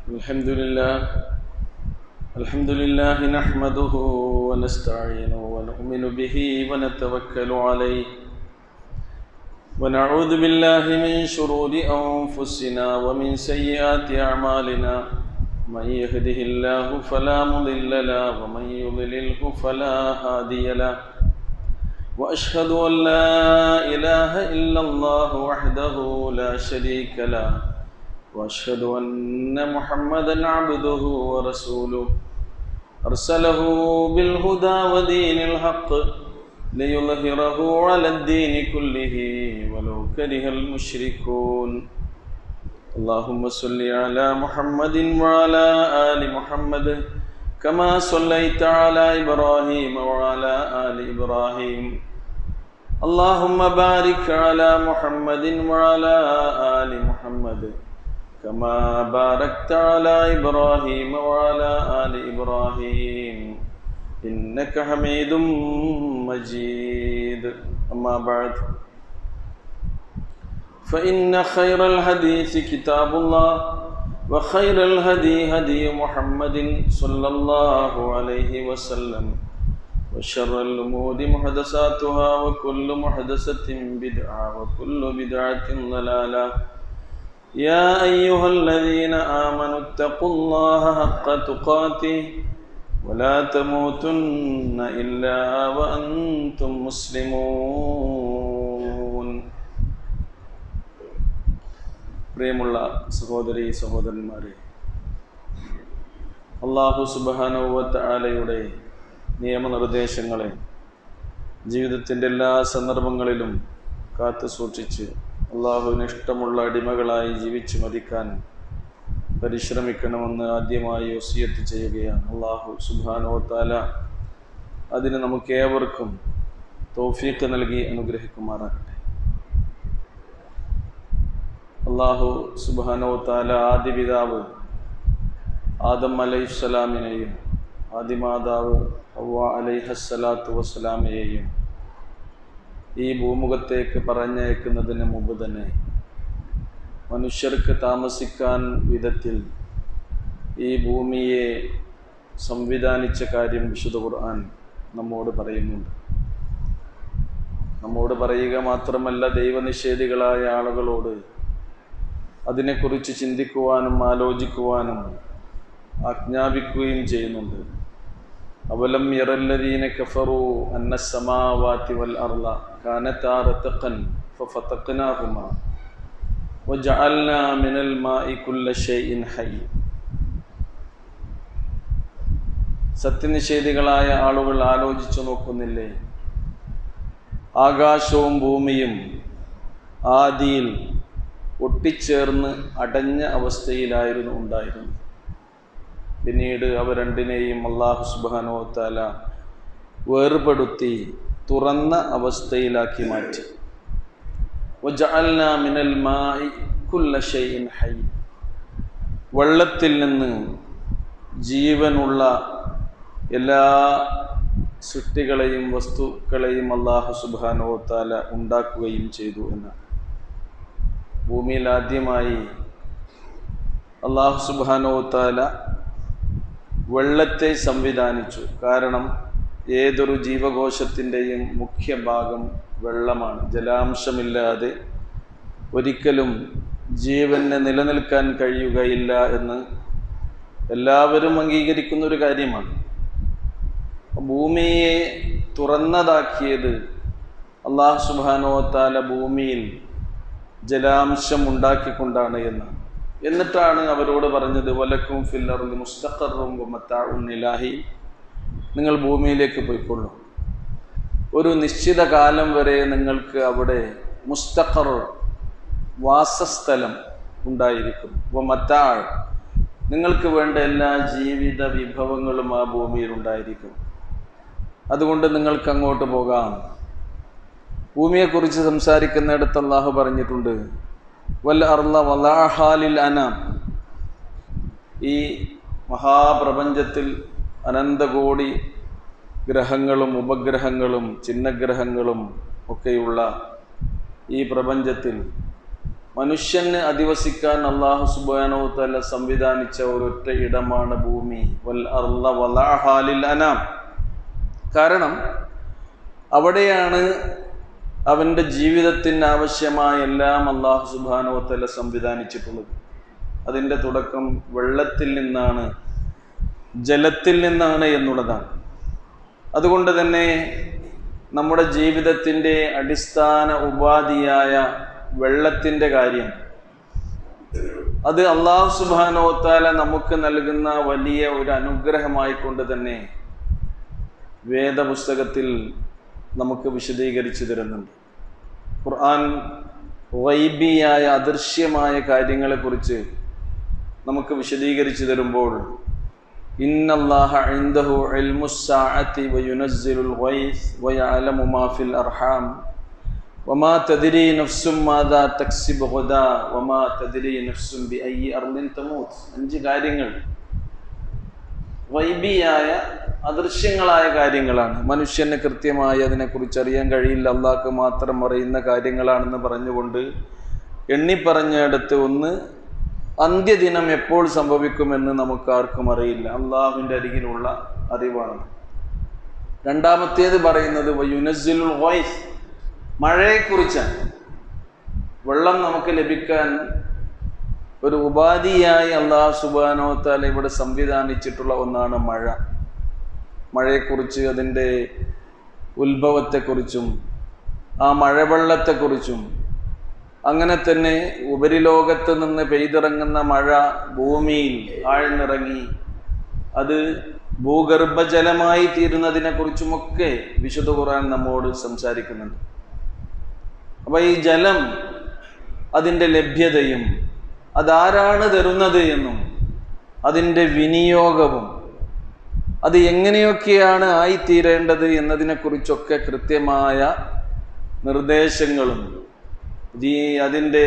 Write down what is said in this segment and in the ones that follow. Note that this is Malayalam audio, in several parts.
الحمد لله الحمد لله نحمده ونستعينه ونؤمن به ونتوكل عليه ونعوذ بالله من شرور أنفسنا ومن سيئات أعمالنا من يهده الله فلا مضل له ومن يضلله فلا هادي له وأشهد أن لا إله إلا الله وحده لا شريك له واشهد ان محمدا عبده ورسوله ارسله بالهدى ودين الحق ليظهره على الدين كله ولو كره المشركون اللهم صل على محمد وعلى ال محمد كما صليت على ابراهيم وعلى ال ابراهيم اللهم بارك على محمد وعلى ال محمد كما باركت على إبراهيم وعلى آل إبراهيم إنك حميد مجيد أما بعد فإن خير الحديث كتاب الله وخير الهدي هدي محمد صلى الله عليه وسلم وشر الأمور محدثاتها وكل محدثة بدعة وكل بدعة ضلالة يا أيها الذين آمنوا اتقوا الله حق تقاته ولا تموتن إلا وأنتم مسلمون പ്രിയമുള്ള സഹോദരി സഹോദരന്മാരെ അള്ളാഹു സുബാനുവത്ത് ആലയുടെ നിയമനിർദ്ദേശങ്ങളെ ജീവിതത്തിൻ്റെ എല്ലാ സന്ദർഭങ്ങളിലും കാത്തു സൂക്ഷിച്ച് അള്ളാഹുവിന് ഇഷ്ടമുള്ള അടിമകളായി ജീവിച്ചു മരിക്കാൻ പരിശ്രമിക്കണമെന്ന് ആദ്യമായി ഒസിയത്ത് ചെയ്യുകയാണ് അള്ളാഹു സുബാനോ താല അതിന് നമുക്ക് ഏവർക്കും തോഫീക്ക് നൽകി അനുഗ്രഹിക്കുമാറാകട്ടെ അള്ളാഹു സുബാനോ താല ആദ്യ പിതാവ് ആദം അലൈഹിസ്സലാമിനെയും ആദിമാതാവ് ഹവ അലൈഹസ്സലാത്തു വസ്സലാമയെയും ഈ ഭൂമുഖത്തേക്ക് പറഞ്ഞയക്കുന്നതിന് മുമ്പ് തന്നെ മനുഷ്യർക്ക് താമസിക്കാൻ വിധത്തിൽ ഈ ഭൂമിയെ സംവിധാനിച്ച കാര്യം വിശുദ്ധ ഖുർആൻ നമ്മോട് പറയുന്നുണ്ട് നമ്മോട് പറയുക മാത്രമല്ല ദൈവനിഷേധികളായ ആളുകളോട് അതിനെക്കുറിച്ച് ചിന്തിക്കുവാനും ആലോചിക്കുവാനും ആജ്ഞാപിക്കുകയും ചെയ്യുന്നുണ്ട് അവലം യറല്ലദീന കഫറു അന്ന സമാവാതി വൽ അർള കാനതാ റതഖൻ ഫഫതഖ്നാഹുമാ വജഅൽനാ മിനൽ മാഇ കുല്ല ഷൈഇൻ ഹൈ സത്യനിഷേധികളായ ആളുകൾ ആലോചിച്ചു നോക്കുന്നില്ലേ ആകാശവും ഭൂമിയും ആദിയിൽ ഒട്ടിച്ചേർന്ന് അടഞ്ഞ അവസ്ഥയിലായിരുന്നു ഉണ്ടായിരുന്നത് പിന്നീട് അവ രണ്ടിനെയും അള്ളാഹു സുബാനോ താല വേർപെടുത്തി തുറന്ന അവസ്ഥയിലാക്കി മാറ്റി മിനൽ ഹൈ വെള്ളത്തിൽ നിന്ന് ജീവനുള്ള എല്ലാ സൃഷ്ടികളെയും വസ്തുക്കളെയും അള്ളാഹു സുബാനോ താല ഉണ്ടാക്കുകയും ചെയ്തു എന്നാണ് ഭൂമിയിൽ ആദ്യമായി അള്ളാഹു സുബാനോ താല വെള്ളത്തെ സംവിധാനിച്ചു കാരണം ഏതൊരു ജീവകോശത്തിൻ്റെയും മുഖ്യ ഭാഗം വെള്ളമാണ് ജലാംശമില്ലാതെ ഒരിക്കലും ജീവന് നിലനിൽക്കാൻ കഴിയുകയില്ല എന്ന് എല്ലാവരും അംഗീകരിക്കുന്ന ഒരു കാര്യമാണ് ഭൂമിയെ തുറന്നതാക്കിയത് അള്ളാഹു സുബാനോ താല ഭൂമിയിൽ ജലാംശം ഉണ്ടാക്കിക്കൊണ്ടാണ് എന്നാണ് എന്നിട്ടാണ് അവരോട് പറഞ്ഞത് വലക്കും ഫില്ലറും മുസ്തഖറും മത്താഉൻ ഇലാഹി നിങ്ങൾ ഭൂമിയിലേക്ക് പോയിക്കൊള്ളൂ ഒരു നിശ്ചിത കാലം വരെ നിങ്ങൾക്ക് അവിടെ മുസ്തഖർ വാസസ്ഥലം ഉണ്ടായിരിക്കും അപ്പോൾ മത്താൾ നിങ്ങൾക്ക് വേണ്ട എല്ലാ ജീവിത വിഭവങ്ങളും ആ ഭൂമിയിൽ ഉണ്ടായിരിക്കും അതുകൊണ്ട് നിങ്ങൾക്ക് അങ്ങോട്ട് പോകാം ഭൂമിയെക്കുറിച്ച് സംസാരിക്കുന്നിടത്ത് അള്ളാഹു പറഞ്ഞിട്ടുണ്ട് വൽ അർല വലാഹാലിൽ അനാം ഈ മഹാപ്രപഞ്ചത്തിൽ അനന്തകോടി ഗ്രഹങ്ങളും ഉപഗ്രഹങ്ങളും ചിഹ്നഗ്രഹങ്ങളും ഒക്കെയുള്ള ഈ പ്രപഞ്ചത്തിൽ മനുഷ്യന് അധിവസിക്കാൻ അള്ളാഹു സുബാനോ തല സംവിധാനിച്ച ഒരൊറ്റ ഇടമാണ് ഭൂമി വൽ അർള വലാഹാലിൽ അനാം കാരണം അവിടെയാണ് അവൻ്റെ ജീവിതത്തിന് ആവശ്യമായ എല്ലാം അള്ളാഹു സുബാനോ തല സംവിധാനിച്ചിട്ടുള്ളത് അതിൻ്റെ തുടക്കം വെള്ളത്തിൽ നിന്നാണ് ജലത്തിൽ നിന്നാണ് എന്നുള്ളതാണ് അതുകൊണ്ട് തന്നെ നമ്മുടെ ജീവിതത്തിൻ്റെ അടിസ്ഥാന ഉപാധിയായ വെള്ളത്തിൻ്റെ കാര്യം അത് അള്ളാഹു സുബാനോത്താല നമുക്ക് നൽകുന്ന വലിയ ഒരു അനുഗ്രഹമായി കൊണ്ട് തന്നെ വേദപുസ്തകത്തിൽ നമുക്ക് വിശദീകരിച്ചു തരുന്നുണ്ട് ഖുർആൻ വൈബിയായ അദൃശ്യമായ കാര്യങ്ങളെക്കുറിച്ച് നമുക്ക് വിശദീകരിച്ചു തരുമ്പോൾ إن الله عنده علم الساعة وينزل الغيث ويعلم ما في الأرحام وما تدري نفس ماذا تكسب غدا وما تدري نفس بأي أرض تموت അഞ്ച് കാര്യങ്ങൾ വൈബിയായ അദൃശ്യങ്ങളായ കാര്യങ്ങളാണ് മനുഷ്യന് കൃത്യമായി അതിനെക്കുറിച്ച് അറിയാൻ കഴിയില്ല അള്ളാഹ്ക്ക് മാത്രം അറിയുന്ന കാര്യങ്ങളാണെന്ന് പറഞ്ഞുകൊണ്ട് എണ്ണിപ്പറഞ്ഞിടത്ത് ഒന്ന് അന്ത്യദിനം എപ്പോൾ സംഭവിക്കുമെന്ന് നമുക്ക് ആർക്കും അറിയില്ല അള്ളാഹുവിൻ്റെ അരികിലുള്ള അറിവാണ് രണ്ടാമത്തേത് പറയുന്നത് യുനസിലുൽ വോയിസ് മഴയെക്കുറിച്ചാണ് വെള്ളം നമുക്ക് ലഭിക്കാൻ ഒരു ഉപാധിയായി അള്ളാഹു സുബാനോത്താൽ ഇവിടെ സംവിധാനിച്ചിട്ടുള്ള ഒന്നാണ് മഴ മഴയെക്കുറിച്ച് അതിൻ്റെ ഉത്ഭവത്തെക്കുറിച്ചും ആ മഴവെള്ളത്തെക്കുറിച്ചും അങ്ങനെ തന്നെ ഉപരിലോകത്ത് നിന്ന് പെയ്തിറങ്ങുന്ന മഴ ഭൂമിയിൽ ആഴ്ന്നിറങ്ങി അത് ഭൂഗർഭജലമായി തീരുന്നതിനെ കുറിച്ചുമൊക്കെ വിശുദ്ധ ഖുർആൻ നമ്മോട് സംസാരിക്കുന്നുണ്ട് അപ്പൊ ഈ ജലം അതിൻ്റെ ലഭ്യതയും അതാരാണ് തരുന്നത് എന്നും അതിൻ്റെ വിനിയോഗവും അത് എങ്ങനെയൊക്കെയാണ് ആയിത്തീരേണ്ടത് എന്നതിനെക്കുറിച്ചൊക്കെ കൃത്യമായ നിർദ്ദേശങ്ങളും ഈ അതിൻ്റെ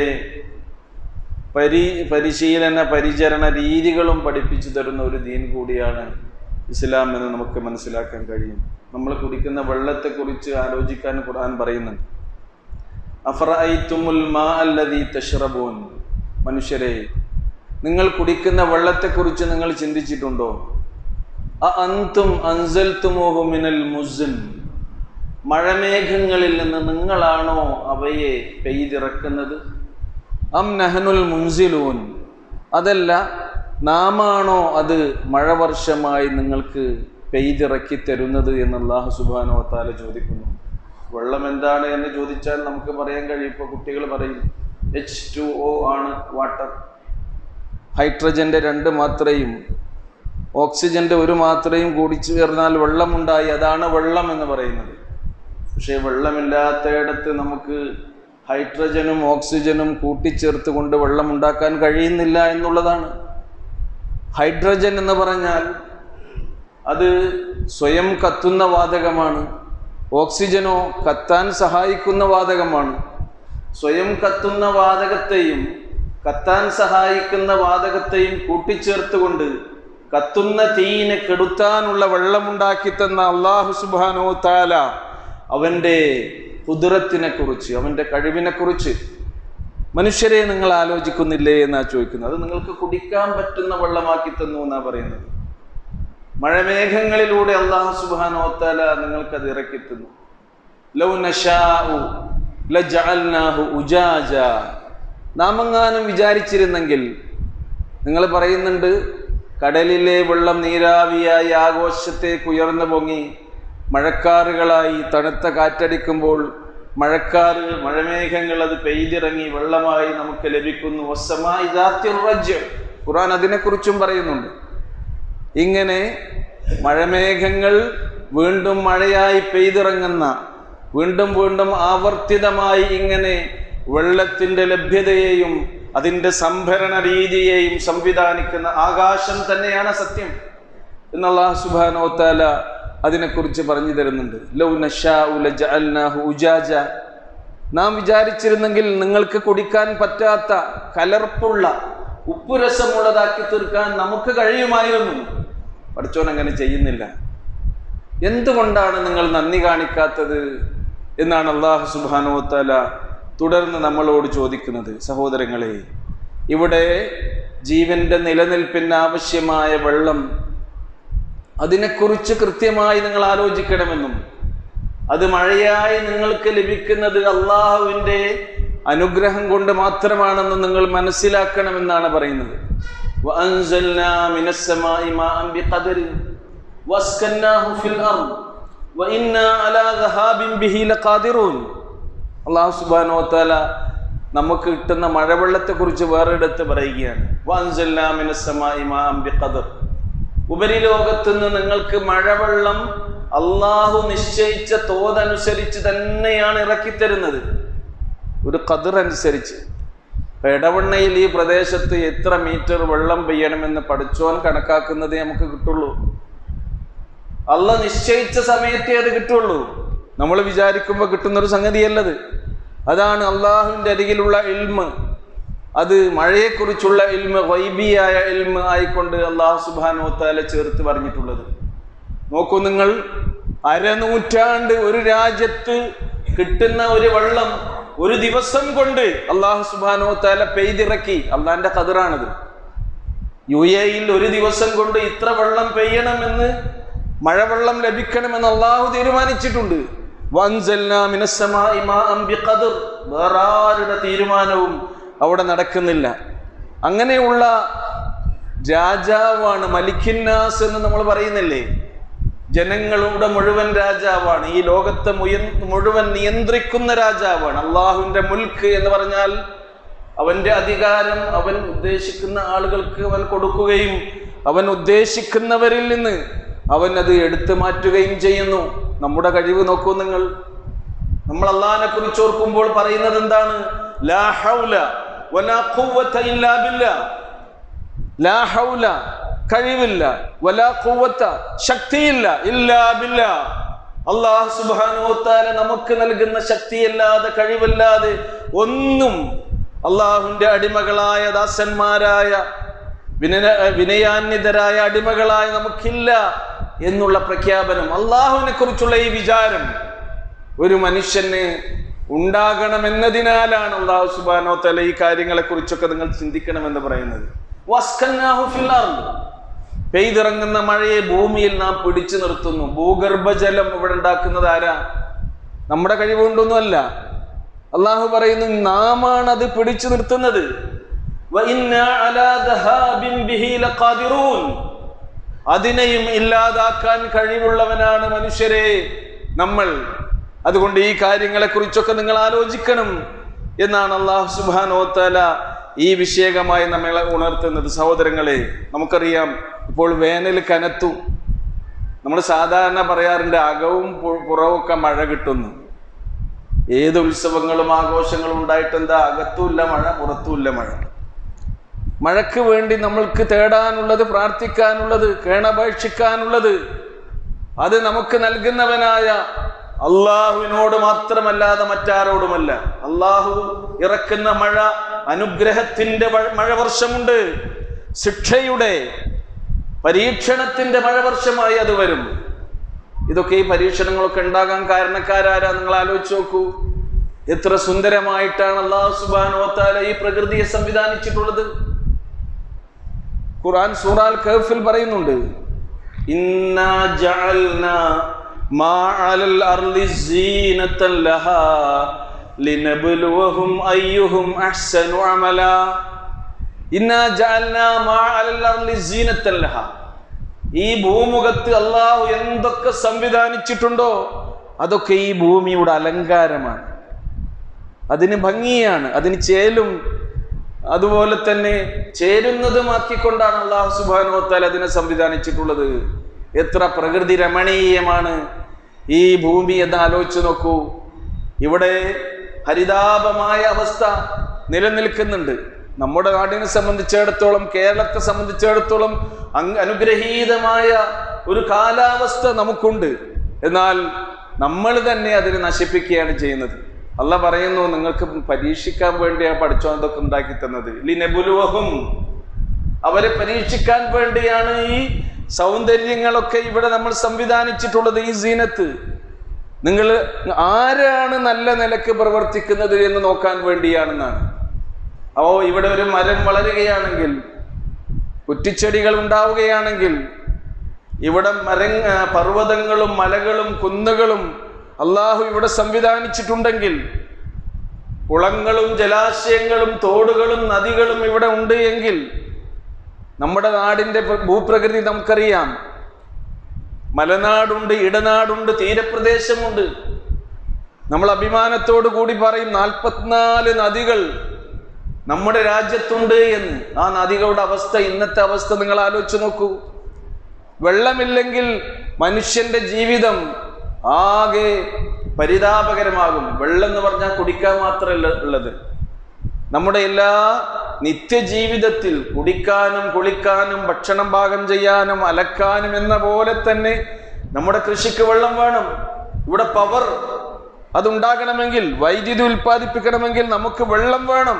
പരി പരിശീലന പരിചരണ രീതികളും പഠിപ്പിച്ചു തരുന്ന ഒരു ദീൻ കൂടിയാണ് ഇസ്ലാം എന്ന് നമുക്ക് മനസ്സിലാക്കാൻ കഴിയും നമ്മൾ കുടിക്കുന്ന വെള്ളത്തെക്കുറിച്ച് ആലോചിക്കാൻ ഖുർആൻ പറയുന്നുണ്ട് അഫറൈത്തുമുൽ മാ അല്ലദീ തഷ്റബൂൻ മനുഷ്യരെ നിങ്ങൾ കുടിക്കുന്ന വെള്ളത്തെക്കുറിച്ച് നിങ്ങൾ ചിന്തിച്ചിട്ടുണ്ടോ അ അന്തും അൻസൽത്തുമോഹു മിനൽ മുസിൻ മഴമേഘങ്ങളിൽ നിന്ന് നിങ്ങളാണോ അവയെ പെയ്തിറക്കുന്നത് അം നഹനുൽ മുൻസിലൂൻ അതല്ല നാമാണോ അത് മഴവർഷമായി നിങ്ങൾക്ക് പെയ്തിറക്കി തരുന്നത് എന്ന് അള്ളാഹു സുബാനോ താല ചോദിക്കുന്നു വെള്ളം എന്താണ് എന്ന് ചോദിച്ചാൽ നമുക്ക് പറയാൻ കഴിയും ഇപ്പോൾ കുട്ടികൾ പറയും എച്ച് ടു ഒ ആണ് വാട്ടർ ഹൈഡ്രജൻ്റെ രണ്ട് മാത്രയും ഓക്സിജന്റെ ഒരു മാത്രയും കൂടി ചേർന്നാൽ വെള്ളമുണ്ടായി അതാണ് വെള്ളം എന്ന് പറയുന്നത് പക്ഷേ വെള്ളമില്ലാത്തയിടത്ത് നമുക്ക് ഹൈഡ്രജനും ഓക്സിജനും കൂട്ടിച്ചേർത്ത് കൊണ്ട് വെള്ളം ഉണ്ടാക്കാൻ കഴിയുന്നില്ല എന്നുള്ളതാണ് ഹൈഡ്രജൻ എന്ന് പറഞ്ഞാൽ അത് സ്വയം കത്തുന്ന വാതകമാണ് ഓക്സിജനോ കത്താൻ സഹായിക്കുന്ന വാതകമാണ് സ്വയം കത്തുന്ന വാതകത്തെയും കത്താൻ സഹായിക്കുന്ന വാതകത്തെയും കൂട്ടിച്ചേർത്തുകൊണ്ട് കത്തുന്ന തീയിനെ കെടുത്താനുള്ള വെള്ളമുണ്ടാക്കി തന്ന അള്ളാഹു സുബാനോ താല അവൻ്റെ കുതിരത്തിനെ കുറിച്ച് അവൻ്റെ കഴിവിനെ കുറിച്ച് മനുഷ്യരെ നിങ്ങൾ ആലോചിക്കുന്നില്ലേ എന്നാ ചോദിക്കുന്നത് അത് നിങ്ങൾക്ക് കുടിക്കാൻ പറ്റുന്ന വെള്ളമാക്കി തന്നു എന്നാ പറയുന്നത് മഴമേഘങ്ങളിലൂടെ അള്ളാഹു സുബാനോ താല നിങ്ങൾക്കത് ഇറക്കി തന്നു ലൗ നശാഉ ലജഅൽനാഹു ഉജാജ നാമെങ്ങാനും വിചാരിച്ചിരുന്നെങ്കിൽ നിങ്ങൾ പറയുന്നുണ്ട് കടലിലെ വെള്ളം നീരാവിയായി ആഘോഷത്തേക്ക് ഉയർന്നു പൊങ്ങി മഴക്കാറുകളായി തണുത്ത കാറ്റടിക്കുമ്പോൾ മഴക്കാറ് മഴമേഘങ്ങൾ അത് പെയ്തിറങ്ങി വെള്ളമായി നമുക്ക് ലഭിക്കുന്നു വസ്സമായി ഖുറാൻ അതിനെക്കുറിച്ചും പറയുന്നുണ്ട് ഇങ്ങനെ മഴമേഘങ്ങൾ വീണ്ടും മഴയായി പെയ്തിറങ്ങുന്ന വീണ്ടും വീണ്ടും ആവർത്തിതമായി ഇങ്ങനെ വെള്ളത്തിന്റെ ലഭ്യതയെയും അതിന്റെ സംഭരണ രീതിയെയും സംവിധാനിക്കുന്ന ആകാശം തന്നെയാണ് സത്യം എന്നുള്ള സുബാനോത്താല അതിനെക്കുറിച്ച് പറഞ്ഞു തരുന്നുണ്ട് ലൗ നശാഉ ലജഅൽനാഹു ഉജാജ നാം വിചാരിച്ചിരുന്നെങ്കിൽ നിങ്ങൾക്ക് കുടിക്കാൻ പറ്റാത്ത കലർപ്പുള്ള ഉപ്പുരസമുള്ളതാക്കി തീർക്കാൻ നമുക്ക് കഴിയുമായിരുന്നു പഠിച്ചോൻ അങ്ങനെ ചെയ്യുന്നില്ല എന്തുകൊണ്ടാണ് നിങ്ങൾ നന്ദി കാണിക്കാത്തത് എന്നാണ് അള്ളാഹു സുബാനോത്താല തുടർന്ന് നമ്മളോട് ചോദിക്കുന്നത് സഹോദരങ്ങളെ ഇവിടെ ജീവന്റെ നിലനിൽപ്പിന് ആവശ്യമായ വെള്ളം അതിനെക്കുറിച്ച് കൃത്യമായി നിങ്ങൾ ആലോചിക്കണമെന്നും അത് മഴയായി നിങ്ങൾക്ക് ലഭിക്കുന്നത് അള്ളാഹുവിൻ്റെ അനുഗ്രഹം കൊണ്ട് മാത്രമാണെന്ന് നിങ്ങൾ മനസ്സിലാക്കണമെന്നാണ് പറയുന്നത് وأنزلنا من السماء ماء بقدر واسكناه في الأرض وإنا على ذهاب به لقادرون അള്ളാഹു സുബാനോ താല നമുക്ക് കിട്ടുന്ന മഴവെള്ളത്തെക്കുറിച്ച് വേറെടുത്ത് പറയുകയാണ് വാൻസല്ലാ മിനസ്സമായി മാ ബിഖദർ ഉപരിലോകത്ത് നിന്ന് നിങ്ങൾക്ക് മഴവെള്ളം അള്ളാഹു നിശ്ചയിച്ച തോതനുസരിച്ച് തന്നെയാണ് ഇറക്കിത്തരുന്നത് ഒരു കതിർ അനുസരിച്ച് ഇപ്പൊ ഇടവണ്ണയിൽ ഈ പ്രദേശത്ത് എത്ര മീറ്റർ വെള്ളം പെയ്യണമെന്ന് പഠിച്ചോൻ കണക്കാക്കുന്നതേ നമുക്ക് കിട്ടുള്ളൂ അള്ള നിശ്ചയിച്ച സമയത്തേ അത് കിട്ടുള്ളൂ നമ്മൾ വിചാരിക്കുമ്പോൾ കിട്ടുന്ന ഒരു സംഗതിയല്ലത് അതാണ് അള്ളാഹുവിൻ്റെ അരികിലുള്ള ഇൽമ് അത് മഴയെക്കുറിച്ചുള്ള ഇൽമ് വൈബിയായ ഇൽമ് ആയിക്കൊണ്ട് അള്ളാഹു സുബാനോ താല ചേർത്ത് പറഞ്ഞിട്ടുള്ളത് നോക്കൂ നിങ്ങൾ അരനൂറ്റാണ്ട് ഒരു രാജ്യത്ത് കിട്ടുന്ന ഒരു വെള്ളം ഒരു ദിവസം കൊണ്ട് അള്ളാഹു സുബാനോ താല പെയ്തിറക്കി അള്ളാന്റെ കതിറാണിത് യു എയിൽ ഒരു ദിവസം കൊണ്ട് ഇത്ര വെള്ളം പെയ്യണമെന്ന് മഴവെള്ളം ലഭിക്കണമെന്ന് അള്ളാഹു തീരുമാനിച്ചിട്ടുണ്ട് വൻസൽനാ മിനസ്സമായി മാഅൻ ബിഖദർ. വേറെ ആരുടെ തീരുമാനവും അവിടെ നടക്കുന്നില്ല അങ്ങനെയുള്ള രാജാവാണ് മലിക്കിന്നാസ് എന്ന് നമ്മൾ പറയുന്നില്ലേ ജനങ്ങളുടെ മുഴുവൻ രാജാവാണ് ഈ ലോകത്തെ മുയ- മുഴുവൻ നിയന്ത്രിക്കുന്ന രാജാവാണ് അള്ളാഹുവിന്റെ മുൽക്ക് എന്ന് പറഞ്ഞാൽ അവന്റെ അധികാരം അവൻ ഉദ്ദേശിക്കുന്ന ആളുകൾക്ക് അവൻ കൊടുക്കുകയും അവൻ ഉദ്ദേശിക്കുന്നവരിൽ നിന്ന് അവൻ അത് എടുത്തു മാറ്റുകയും ചെയ്യുന്നു നമ്മുടെ കഴിവ് നോക്കൂ നിങ്ങൾ നമ്മൾ അള്ളാഹിനെ കുറിച്ച് ഓർക്കുമ്പോൾ പറയുന്നത് എന്താണ് ലാ ഹൗല വലാ ഖുവ്വത ഇല്ലാ ബില്ലാഹ് ലാ ഹൗല കഴിവില്ല വലാ ഖുവ്വത്ത ശക്തിയില്ല ഇല്ലാ ബില്ലാ അള്ളാഹു സുബ്ഹാനഹു തആല നമുക്ക് നൽകുന്ന ശക്തിയല്ലാതെ കഴിവല്ലാതെ ഒന്നും അള്ളാഹുവിന്റെ അടിമകളായ ദാസന്മാരായ വിനയ വിനയാന്വിതരായ അടിമകളായ നമുക്കില്ല എന്നുള്ള പ്രഖ്യാപനം അള്ളാഹുവിനെ കുറിച്ചുള്ള ഈ വിചാരം ഒരു മനുഷ്യന് ഉണ്ടാകണമെന്നതിനാലാണ് അള്ളാഹു സുബാനോ തല ഈ കാര്യങ്ങളെ കുറിച്ചൊക്കെ നിങ്ങൾ ചിന്തിക്കണമെന്ന് പറയുന്നത് വസ്കന്നാഹു ഫിൽ അർദ്. പെയ്തിറങ്ങുന്ന മഴയെ ഭൂമിയിൽ നാം പിടിച്ചു നിർത്തുന്നു ഭൂഗർഭജലം ഇവിടെ ഉണ്ടാക്കുന്നത് ആരാ നമ്മുടെ കഴിവുകൊണ്ടൊന്നുമല്ല അള്ളാഹു പറയുന്നു നാമാണ് അത് പിടിച്ചു നിർത്തുന്നത് വഇന്നാ അലാ ദഹാബിൻ ബിഹി ലഖാദിറൂൻ. അതിനെയും ഇല്ലാതാക്കാൻ കഴിവുള്ളവനാണ് മനുഷ്യരെ നമ്മൾ അതുകൊണ്ട് ഈ കാര്യങ്ങളെ കുറിച്ചൊക്കെ നിങ്ങൾ ആലോചിക്കണം എന്നാണ് അള്ളാഹു സുബാനോത്തല ഈ വിഷയകമായി നമ്മളെ ഉണർത്തുന്നത് സഹോദരങ്ങളെ നമുക്കറിയാം ഇപ്പോൾ വേനൽ കനത്തു നമ്മൾ സാധാരണ പറയാറുണ്ട് അകവും പു- പുറവുമൊക്കെ മഴ കിട്ടുന്നു ഏത് ഉത്സവങ്ങളും ആഘോഷങ്ങളും ഉണ്ടായിട്ട് എന്താ അകത്തുമില്ല മഴ പുറത്തുമില്ല മഴ മഴയ്ക്ക് വേണ്ടി നമ്മൾക്ക് തേടാനുള്ളത് പ്രാർത്ഥിക്കാനുള്ളത് കേണപേക്ഷിക്കാനുള്ളത് അത് നമുക്ക് നൽകുന്നവനായ അള്ളാഹുവിനോട് മാത്രമല്ലാതെ മറ്റാരോടുമല്ല അള്ളാഹു ഇറക്കുന്ന മഴ അനുഗ്രഹത്തിന്റെ വ- മഴവർഷമുണ്ട് ശിക്ഷയുടെ പരീക്ഷണത്തിന്റെ മഴവർഷമായി അത് വരും ഇതൊക്കെ ഈ പരീക്ഷണങ്ങളൊക്കെ ഉണ്ടാകാൻ കാരണക്കാരാരാ നിങ്ങൾ ആലോചിച്ച് നോക്കൂ എത്ര സുന്ദരമായിട്ടാണ് അള്ളാഹു സുബാനോത്താല ഈ പ്രകൃതിയെ സംവിധാനിച്ചിട്ടുള്ളത് ഖുർആൻ സൂറാൽ കഹഫിൽ പറയുന്നുണ്ട് ഇന്നാ ജഅൽനാ മാ അലൽ അർളി സീനത്തൻ ലഹാ ലിനബ്ലുവഹും അയ്യുഹും അഹ്സനു അമലാ ഇന്നാ ജഅൽനാ മാ അലൽ അർളി സീനത്തൻ ലഹാ ഈ ഭൂമുഖത്ത് അള്ളാഹു എന്തൊക്കെ സംവിധാനിച്ചിട്ടുണ്ടോ അതൊക്കെ ഈ ഭൂമിയുടെ അലങ്കാരമാണ് അതിന് ഭംഗിയാണ് അതിന് ചേലും അതുപോലെ തന്നെ ചേരുന്നതുമാക്കിക്കൊണ്ടാണ് അള്ളാഹു സുബാനുവത്താൽ അതിനെ സംവിധാനിച്ചിട്ടുള്ളത് എത്ര പ്രകൃതി രമണീയമാണ് ഈ ഭൂമി എന്ന് ആലോചിച്ച് നോക്കൂ ഇവിടെ ഹരിതാപമായ അവസ്ഥ നിലനിൽക്കുന്നുണ്ട് നമ്മുടെ നാടിനെ സംബന്ധിച്ചിടത്തോളം കേരളത്തെ സംബന്ധിച്ചിടത്തോളം അങ് അനുഗ്രഹീതമായ ഒരു കാലാവസ്ഥ നമുക്കുണ്ട് എന്നാൽ നമ്മൾ തന്നെ അതിനെ നശിപ്പിക്കുകയാണ് ചെയ്യുന്നത് അല്ല പറയുന്നു നിങ്ങൾക്ക് പരീക്ഷിക്കാൻ വേണ്ടിയാ പഠിച്ചോ അതൊക്കെ ഉണ്ടാക്കി തന്നത് ലിനബുലുവഹും അവരെ പരീക്ഷിക്കാൻ വേണ്ടിയാണ് ഈ സൗന്ദര്യങ്ങളൊക്കെ ഇവിടെ നമ്മൾ സംവിധാനിച്ചിട്ടുള്ളത് ഈ സീനത്ത് നിങ്ങൾ ആരാണ് നല്ല നിലക്ക് പ്രവർത്തിക്കുന്നത് എന്ന് നോക്കാൻ വേണ്ടിയാണെന്നാണ് ഓ ഇവിടെ ഒരു മരം വളരുകയാണെങ്കിൽ കുറ്റിച്ചെടികൾ ഉണ്ടാവുകയാണെങ്കിൽ ഇവിടെ മര പർവ്വതങ്ങളും മലകളും കുന്നുകളും അള്ളാഹു ഇവിടെ സംവിധാനിച്ചിട്ടുണ്ടെങ്കിൽ കുളങ്ങളും ജലാശയങ്ങളും തോടുകളും നദികളും ഇവിടെ ഉണ്ട് എങ്കിൽ നമ്മുടെ നാടിൻ്റെ പ്ര- ഭൂപ്രകൃതി നമുക്കറിയാം മലനാടുണ്ട് ഇടനാടുണ്ട് തീരപ്രദേശമുണ്ട് നമ്മൾ അഭിമാനത്തോടു കൂടി പറയും നാൽപ്പത്തിനാല് നദികൾ നമ്മുടെ രാജ്യത്തുണ്ട് എന്ന് ആ നദികളുടെ അവസ്ഥ ഇന്നത്തെ അവസ്ഥ നിങ്ങൾ ആലോചിച്ച് നോക്കൂ വെള്ളമില്ലെങ്കിൽ മനുഷ്യന്റെ ജീവിതം ആകെ പരിതാപകരമാകും വെള്ളം എന്ന് പറഞ്ഞാൽ കുടിക്കാൻ മാത്രമല്ല ഉള്ളത് നമ്മുടെ എല്ലാ നിത്യജീവിതത്തിൽ കുടിക്കാനും കുളിക്കാനും ഭക്ഷണം പാകം ചെയ്യാനും അലക്കാനും എന്ന പോലെ തന്നെ നമ്മുടെ കൃഷിക്ക് വെള്ളം വേണം ഇവിടെ പവർ അതുണ്ടാകണമെങ്കിൽ വൈദ്യുതി ഉൽപ്പാദിപ്പിക്കണമെങ്കിൽ നമുക്ക് വെള്ളം വേണം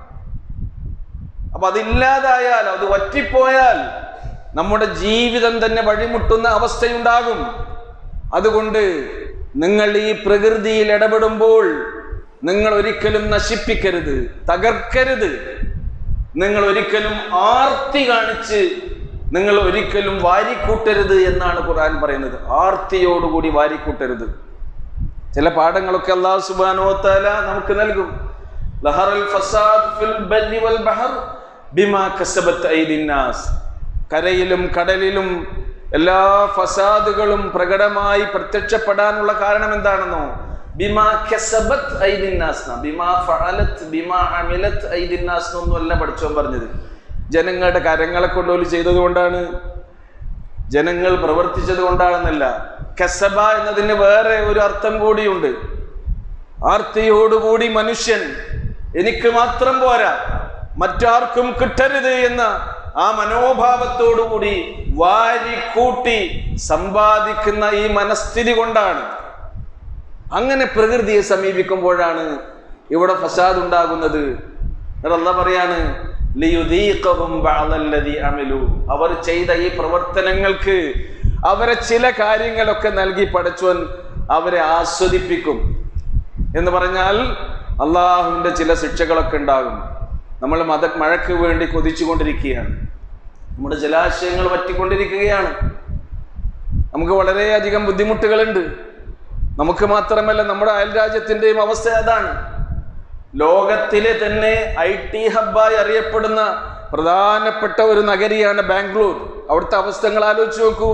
അപ്പൊ അതില്ലാതായാൽ അത് വറ്റിപ്പോയാൽ നമ്മുടെ ജീവിതം തന്നെ വഴിമുട്ടുന്ന അവസ്ഥയുണ്ടാകും അതുകൊണ്ട് നിങ്ങൾ ഈ പ്രകൃതിയിൽ ഇടപെടുമ്പോൾ നിങ്ങൾ ഒരിക്കലും നശിപ്പിക്കരുത് തകർക്കരുത് നിങ്ങൾ ഒരിക്കലും ആർത്തി കാണിച്ച് നിങ്ങൾ ഒരിക്കലും വാരിക്കൂട്ടരുത് എന്നാണ് ഖുർആൻ പറയുന്നത് ആർത്തിയോടുകൂടി വാരിക്കൂട്ടരുത് ചില പാഠങ്ങളൊക്കെ അള്ളാഹു സുബ്ഹാനഹു വതആല നമുക്ക് നൽകും ലഹറൽ ഫസാദ് ഫിൽ ബർരി വൽ ബഹർ ബിമാ കസബത്ത് ഐദിൻ നാസ് കരയിലും കടലിലും എല്ലാ ഫസാദുകളും പ്രകടമായി പ്രത്യക്ഷപ്പെടാനുള്ള കാരണം എന്താണെന്നോ ബിമാ കസബത്ത് ഐദിൻ നാസ് ന്നാ. ബിമാ ഫഅലത്ത് ബിമാ അമിലത്ത് ഐദിൻ നാസ് എന്നൊന്നുമല്ല പഠിച്ചോൻ പറഞ്ഞത് ജനങ്ങളുടെ കരങ്ങളെ കൊണ്ടുപോലും ചെയ്തത് കൊണ്ടാണ് ജനങ്ങൾ പ്രവർത്തിച്ചത് കൊണ്ടാണെന്നല്ല കസബ എന്നതിന് വേറെ ഒരു അർത്ഥം കൂടിയുണ്ട് ആർത്തിയോടുകൂടി മനുഷ്യൻ എനിക്ക് മാത്രം പോരാ മറ്റാർക്കും കിട്ടരുത് എന്ന ആ മനോഭാവത്തോടുകൂടി വാരി കൂട്ടി സമ്പാദിക്കുന്ന ഈ മനസ്ഥിതി കൊണ്ടാണ് അങ്ങനെ പ്രകൃതിയെ സമീപിക്കുമ്പോഴാണ് ഇവിടെ ഫസാദ് ഉണ്ടാകുന്നത് എന്നിട്ട് അള്ളാഹ് പറയാണ് ലിയുദീഖഹും ബഅദല്ലദീ അമിലു അവർ ചെയ്ത ഈ പ്രവർത്തനങ്ങൾക്ക് അവരെ ചില കാര്യങ്ങളൊക്കെ നൽകി പഠിച്ചവൻ അവരെ ആസ്വദിപ്പിക്കും എന്ന് പറഞ്ഞാൽ അള്ളാഹുവിന്റെ ചില ശിക്ഷകളൊക്കെ ഉണ്ടാകും നമ്മൾ മത മഴയ്ക്ക് വേണ്ടി കൊതിച്ചുകൊണ്ടിരിക്കുകയാണ് നമ്മുടെ ജലാശയങ്ങൾ വറ്റിക്കൊണ്ടിരിക്കുകയാണ് നമുക്ക് വളരെയധികം ബുദ്ധിമുട്ടുകളുണ്ട് നമുക്ക് മാത്രമല്ല നമ്മുടെ അയൽ രാജ്യത്തിന്റെയും അവസ്ഥ അതാണ് ലോകത്തിലെ തന്നെ ഐ ടി ഹബ്ബായി അറിയപ്പെടുന്ന പ്രധാനപ്പെട്ട ഒരു നഗരിയാണ് ബാംഗ്ലൂർ അവിടുത്തെ അവസ്ഥകൾ ആലോചിച്ച് നോക്കൂ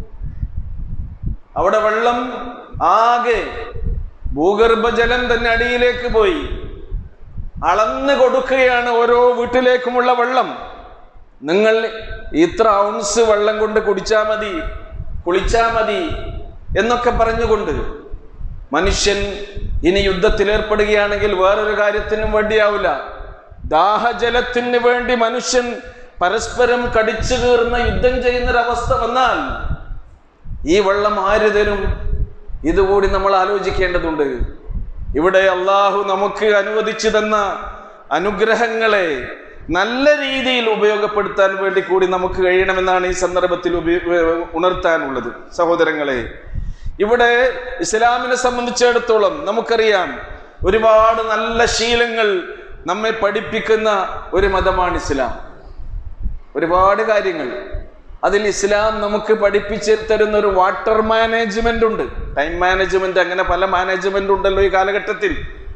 അവിടെ വെള്ളം ആകെ ഭൂഗർഭജലം തന്നെ അടിയിലേക്ക് പോയി അളന്ന് കൊടുക്കുകയാണ് ഓരോ വീട്ടിലേക്കുമുള്ള വെള്ളം നിങ്ങൾ ഇത്ര ഔൺസ് വെള്ളം കൊണ്ട് കുടിച്ചാൽ മതി കുളിച്ചാൽ മതി എന്നൊക്കെ പറഞ്ഞുകൊണ്ട് മനുഷ്യൻ ഇനി യുദ്ധത്തിൽ ഏർപ്പെടുകയാണെങ്കിൽ വേറൊരു കാര്യത്തിനും വേണ്ടിയാവില്ല ദാഹജലത്തിന് വേണ്ടി മനുഷ്യൻ പരസ്പരം കടിച്ചു കീറുന്ന യുദ്ധം ചെയ്യുന്നൊരവസ്ഥ വന്നാൽ ഈ വെള്ളം ആര് തരും ഇതുകൂടി നമ്മൾ ആലോചിക്കേണ്ടതുണ്ട് ഇവിടെ അള്ളാഹു നമുക്ക് അനുവദിച്ചു തന്ന അനുഗ്രഹങ്ങളെ നല്ല രീതിയിൽ ഉപയോഗപ്പെടുത്താൻ വേണ്ടി കൂടി നമുക്ക് കഴിയണമെന്നാണ് ഈ സന്ദർഭത്തിൽ ഉപയോ- ഉണർത്താനുള്ളത് സഹോദരങ്ങളെ ഇവിടെ ഇസ്ലാമിനെ സംബന്ധിച്ചിടത്തോളം നമുക്കറിയാം ഒരുപാട് നല്ല ശീലങ്ങൾ നമ്മെ പഠിപ്പിക്കുന്ന ഒരു മതമാണ് ഇസ്ലാം ഒരുപാട് കാര്യങ്ങൾ അതിൽ ഇസ്ലാം നമുക്ക് പഠിപ്പിച്ച് തരുന്ന ഒരു വാട്ടർ മാനേജ്മെന്റ് ഉണ്ട് ടൈം മാനേജ്മെന്റ് അങ്ങനെ പല മാനേജ്മെന്റ് ഉണ്ടല്ലോ ഈ കാലഘട്ടത്തിൽ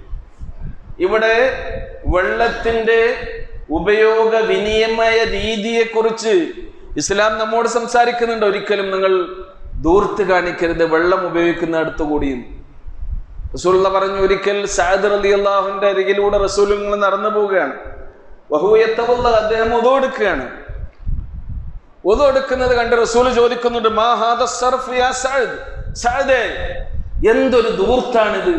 ഇവിടെ വെള്ളത്തിന്റെ ഉപയോഗ വിനിയമയ രീതിയെക്കുറിച്ച് ഇസ്ലാം നമ്മോട് സംസാരിക്കുന്നുണ്ട് ഒരിക്കലും നിങ്ങൾ ദൂർത്ത് കാണിക്കരുത് വെള്ളം ഉപയോഗിക്കുന്നിടത്തു കൂടിയും റസൂലുള്ള പറഞ്ഞു ഒരിക്കൽ സാദർ അലി അള്ളാഹുന്റെ അരികിലൂടെ റസൂൽ ഇങ്ങനെ നടന്നു പോവുകയാണ് വഹൂയത്തവുള്ള അദ്ദേഹം ഒതുകൊടുക്കുകയാണ് ഒതുകൊടുക്കുന്നത് കണ്ട് റസൂൽ ചോദിക്കുന്നുണ്ട് മാ ഹാദ സർഫ് യാ സഅദ് സഅദേ എന്തൊരു ദൂർത്താണിത്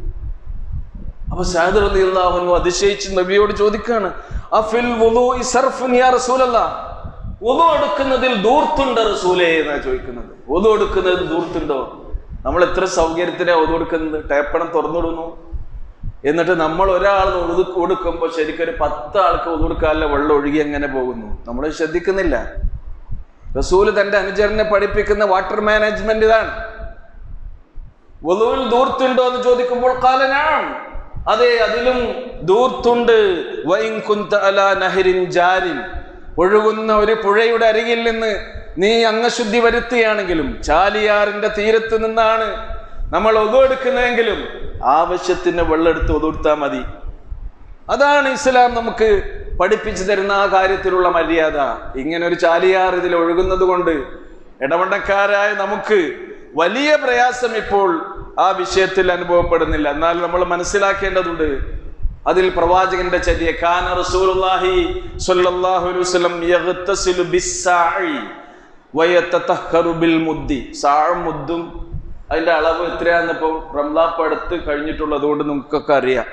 അപ്പൊ സാദർ അലി അള്ളാഹു അതിശയിച്ച് നബിയോട് ചോദിക്കാണ് അഫിൽ വുളൂഇ സർഫുൻ യാ റസൂലല്ലാ ഒതു എടുക്കുന്നതിൽ ദൂർത്തുണ്ട് റസൂലേ എന്നാ ചോദിക്കുന്നത് ഒതു എടുക്കുന്നതിൽ ദൂർത്തുണ്ടോ നമ്മൾ എത്ര സൗകര്യത്തിനാ ഒതു എടുക്കുന്നത് ടേപ്പണം തുറന്നിടുന്നു എന്നിട്ട് നമ്മൾ ഒരാൾ ഒതു കൊടുക്കുമ്പോൾ ശരിക്കും ഒരു പത്ത് ആൾക്ക് ഒതു കൊടുക്കാനുള്ള വെള്ളം ഒഴുകി എങ്ങനെ പോകുന്നു നമ്മൾ ശ്രദ്ധിക്കുന്നില്ല റസൂല് തന്റെ അനുചരനെ പഠിപ്പിക്കുന്ന വാട്ടർ മാനേജ്മെന്റ് ഇതാണ് വധുവിൽ ദൂർത്തുണ്ടോ എന്ന് ചോദിക്കുമ്പോൾ കാലനാം അതെ അതിലും ദൂർത്തുണ്ട് വൈൻ കുന്ത അലാ നഹരിൻ ജാരിൻ ഒഴുകുന്ന ഒരു പുഴയുടെ അരികിൽ നിന്ന് നീ അംഗശുദ്ധി വരുത്തുകയാണെങ്കിലും ചാലിയാറിന്റെ തീരത്ത് നിന്നാണ് നമ്മൾ ഒതുവെടുക്കുന്നതെങ്കിലും ആവശ്യത്തിന് വെള്ളമെടുത്ത് ഒതുർത്താൽ മതി അതാണ് ഇസ്ലാം നമുക്ക് പഠിപ്പിച്ചു തരുന്ന ആ കാര്യത്തിലുള്ള മര്യാദ ഇങ്ങനെ ഒരു ചാലിയാർ ഇതിൽ ഒഴുകുന്നത് കൊണ്ട് ഇടപെടക്കാരായ നമുക്ക് വലിയ പ്രയാസം ഇപ്പോൾ ആ വിഷയത്തിൽ അനുഭവപ്പെടുന്നില്ല എന്നാൽ നമ്മൾ മനസ്സിലാക്കേണ്ടതുണ്ട് അതിൽ പ്രവാചകന്റെ ചര്യ കാന റസൂലുള്ളാഹി സ്വല്ലല്ലാഹു അലൈഹി വസല്ലം യഗ്തസിലു ബിസ്സാഇ വയതതഹറു ബിൽ മുദ്ദി സാഉം മുദ്ദും അതിന്റെ അളവ് എത്രയാണെന്ന് ഇപ്പം റംലാപ്പ് അടുത്ത് കഴിഞ്ഞിട്ടുള്ളത് കൊണ്ട് നമുക്കൊക്കെ അറിയാം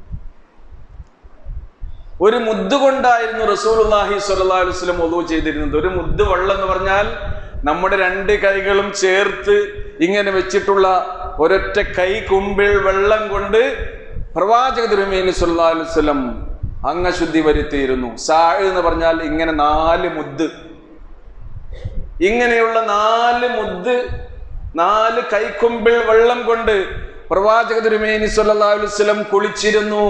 ഒരു മുദ്ദ് കൊണ്ടായിരുന്നു റസൂലുള്ളാഹി സ്വല്ലല്ലാഹു അലൈഹി വസല്ലം ഒതു ചെയ്തിരുന്നത് ഒരു മുദ്ദ് വെള്ളം എന്ന് പറഞ്ഞാൽ നമ്മുടെ രണ്ട് കൈകളും ചേർത്ത് ഇങ്ങനെ വെച്ചിട്ടുള്ള ഒരൊറ്റ കൈ കുമ്പിൾ വെള്ളം കൊണ്ട് പ്രവാചക തിരുമേനി സല്ലല്ലാഹു അലൈഹി വസല്ലം അംഗശുദ്ധി വരുത്തിയിരുന്നു സാ എന്ന് പറഞ്ഞാൽ ഇങ്ങനെ നാല് മുദ്ദ് ഇങ്ങനെയുള്ള നാല് മുദ്ദ് നാല് കൈക്കുമ്പിൾ വെള്ളം കൊണ്ട് പ്രവാചക തിരുമേനി സല്ലല്ലാഹു അലൈഹി വസല്ലം കുളിച്ചിരുന്നു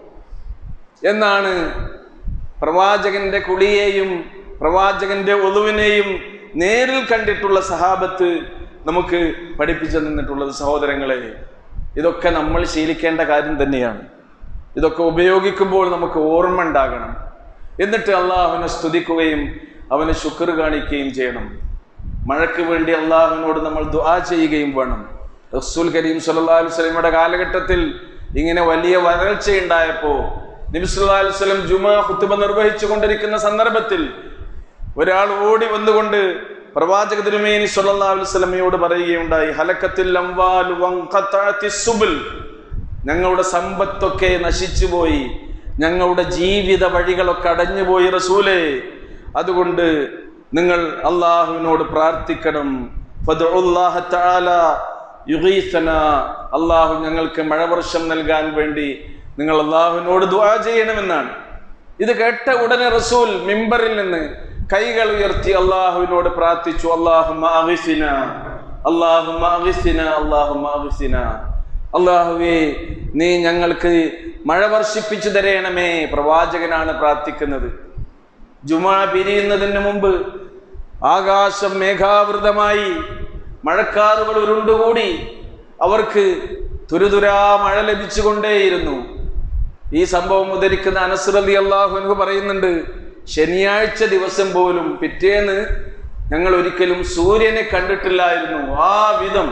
എന്നാണ് പ്രവാചകന്റെ കുളിയെയും പ്രവാചകന്റെ ഒതുവിനെയും നേരിൽ കണ്ടിട്ടുള്ള സഹാബത്ത് നമുക്ക് പഠിപ്പിച്ചു തന്നിട്ടുള്ളത് സഹോദരങ്ങളെ ഇതൊക്കെ നമ്മൾ ശീലിക്കേണ്ട കാര്യം തന്നെയാണ് ഇതൊക്കെ ഉപയോഗിക്കുമ്പോൾ നമുക്ക് ഓർമ്മ ഉണ്ടാകണം എന്നിട്ട് അള്ളാഹുവിനെ സ്തുതിക്കുകയും അവന് ശുക്ർ കാണിക്കുകയും ചെയ്യണം മഴയ്ക്ക് വേണ്ടി അള്ളാഹുവിനോട് നമ്മൾ ദുആ ചെയ്യുകയും വേണം റസൂൽ കരീം സല്ലല്ലാഹു അലൈഹി വസല്ലമയുടെ കാലഘട്ടത്തിൽ ഇങ്ങനെ വലിയ വരൾച്ചയുണ്ടായപ്പോൾ നബി സല്ലല്ലാഹു അലൈഹി വസല്ലം ജുമാ ഖുത്ബ നിർവഹിച്ചു കൊണ്ടിരിക്കുന്ന സന്ദർഭത്തിൽ ഒരാൾ ഓടി വന്നുകൊണ്ട് പ്രവാചക തിരുമേനി സല്ലല്ലാഹു അലൈഹി വസല്ലമയോട് പറയുകയുണ്ടായി ഹലക്കത്തിൽ അംവാലു വൻഖതഅത്തിസ് സുബുൽ ഞങ്ങളുടെ സമ്പത്തൊക്കെ നശിച്ചുപോയി ഞങ്ങളുടെ ജീവിത വഴികളൊക്കെ അടഞ്ഞുപോയി റസൂലേ അതുകൊണ്ട് നിങ്ങൾ അള്ളാഹുവിനോട് പ്രാർത്ഥിക്കണം ഫദ്ഉല്ലാഹ തആല യുഗീസന അള്ളാഹു ഞങ്ങൾക്ക് മഴവർഷം നൽകാൻ വേണ്ടി നിങ്ങൾ അള്ളാഹുവിനോട് ദുആ ചെയ്യണമെന്നാണ് ഇത് കേട്ട ഉടനെ റസൂൽ മിമ്പറിൽ നിന്ന് കൈകൾ ഉയർത്തി അള്ളാഹുവിനോട് പ്രാർത്ഥിച്ചു അള്ളാഹുമ്മ അഗിസിന അള്ളാഹുമ്മ അഗിസിന അള്ളാഹുമ്മ അഗിസിന അള്ളാഹുവേ നീ ഞങ്ങൾക്ക് മഴ വർഷിപ്പിച്ചു തരയണമേ പ്രവാചകനാണ് പ്രാർത്ഥിക്കുന്നത് ജുമാ പിരിയുന്നതിന് മുമ്പ് ആകാശം മേഘാവൃതമായി മഴക്കാറുകൾ ഉരുണ്ടുകൂടി അവർക്ക് തുരുതുരാ മഴ ലഭിച്ചുകൊണ്ടേയിരുന്നു ഈ സംഭവം ഉദ്ധരിക്കുന്ന അനസ്രലി അള്ളാഹു എനിക്ക് പറയുന്നുണ്ട് ശനിയാഴ്ച ദിവസം പോലും പിറ്റേന്ന് ഞങ്ങൾ ഒരിക്കലും സൂര്യനെ കണ്ടിട്ടില്ലായിരുന്നു ആ വിധം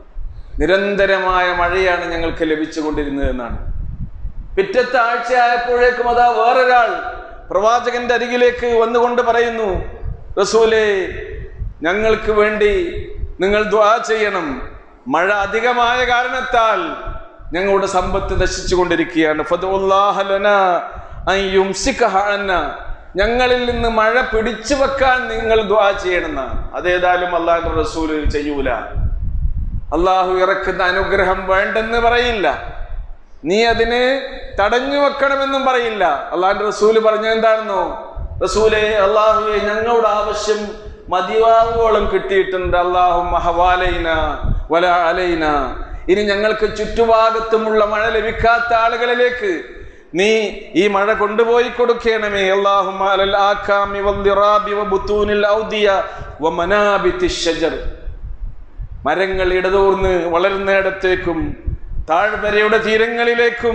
നിരന്തരമായ മഴയാണ് ഞങ്ങൾക്ക് ലഭിച്ചുകൊണ്ടിരുന്നത് എന്നാണ് പിറ്റത്തെ ആഴ്ച ആയപ്പോഴേക്കും അതാ വേറൊരാൾ പ്രവാചകന്റെ അരികിലേക്ക് വന്നുകൊണ്ട് പറയുന്നു റസൂലേ ഞങ്ങൾക്ക് വേണ്ടി നിങ്ങൾ ദ്വാ ചെയ്യണം മഴ അധികമായ കാരണത്താൽ ഞങ്ങളുടെ സമ്പത്ത് നശിച്ചു കൊണ്ടിരിക്കുകയാണ് ഫദുല്ലാഹ ലനാ അൻ യുംസികഹ അന്നാ. ഞങ്ങളിൽ നിന്ന് മഴ പിടിച്ചു വെക്കാൻ നിങ്ങൾ ദ്വാ ചെയ്യണമെന്നാണ് അതേതായാലും അള്ളാഹിന്റെ റസൂല് ചെയ്യൂല അള്ളാഹു ഇറക്കുന്ന അനുഗ്രഹം വേണ്ടെന്ന് പറയില്ല നീ അതിനെ തടഞ്ഞു വെക്കണമെന്നും പറയില്ല അള്ളാഹിന്റെ റസൂല് പറഞ്ഞ എന്താണെന്നോ റസൂലെ അള്ളാഹുവെ ഞങ്ങളുടെ ആവശ്യം മതിയാവോളം കിട്ടിയിട്ടുണ്ട് അള്ളാഹു മഹവാലൈന വല അലൈന ഇനി ഞങ്ങൾക്ക് ചുറ്റുഭാഗത്തുമുള്ള മഴ ലഭിക്കാത്ത ആളുകളിലേക്ക് നീ ഈ മഴ കൊണ്ടുപോയി കൊടുക്കണമേ അല്ലാഹുമ്മ അലൽ ആക്കാമി വദ്ദിറാബി വബുത്തൂനിൽ ഔദിയ വമനാബിത്തിശ് ശജർ മരങ്ങൾ ഇടതൂർന്ന് വളരുന്നിടത്തേക്കും താഴ്വരയുടെ തീരങ്ങളിലേക്കും